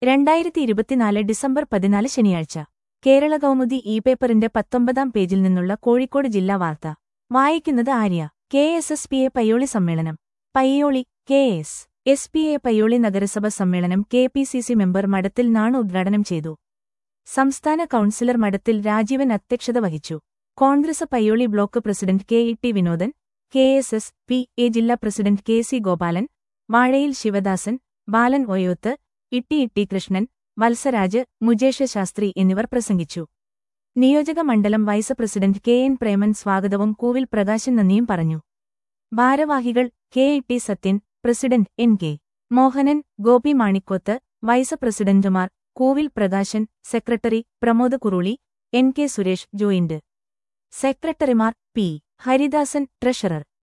രണ്ടായിരത്തി ഇരുപത്തിനാല് ഡിസംബർ പതിനാല് ശനിയാഴ്ച കേരള കൗമുദി ഇ പേപ്പറിന്റെ പത്തൊമ്പതാം പേജിൽ നിന്നുള്ള കോഴിക്കോട് ജില്ലാ വാർത്ത വായിക്കുന്നത് Arya K S S P A Payyoli സമ്മേളനം Payyoli K S S P A Payyoli നഗരസഭ സമ്മേളനം K P C C member Madathil Nanu ഉദ്ഘാടനം ചെയ്തു സംസ്ഥാന കൗൺസിലർ മഠത്തിൽ രാജീവൻ അധ്യക്ഷത വഹിച്ചു Congress Payyoli block president K E T Vinodan K S S P A ജില്ലാ president K C Gopalan Vazhayil Sivadasan ബാലൻ ഒയോത്ത് ഇട്ടി ഇട്ടി കൃഷ്ണൻ വത്സരാജ് മുജേഷ് ശാസ്ത്രി എന്നിവർ പ്രസംഗിച്ചു നിയോജക മണ്ഡലം vice president K N Preman സ്വാഗതവും കൂവിൽ പ്രകാശൻ നന്ദിയും പറഞ്ഞു ഭാരവാഹികൾ K E T Sathyan president N K Mohanan Gopi Manikkoth vice പ്രസിഡന്റുമാർ Koovil Prakashan secretary Pramod Kuruli N K Suresh joint സെക്രട്ടറിമാർ പി ഹരിദാസൻ ട്രഷറർ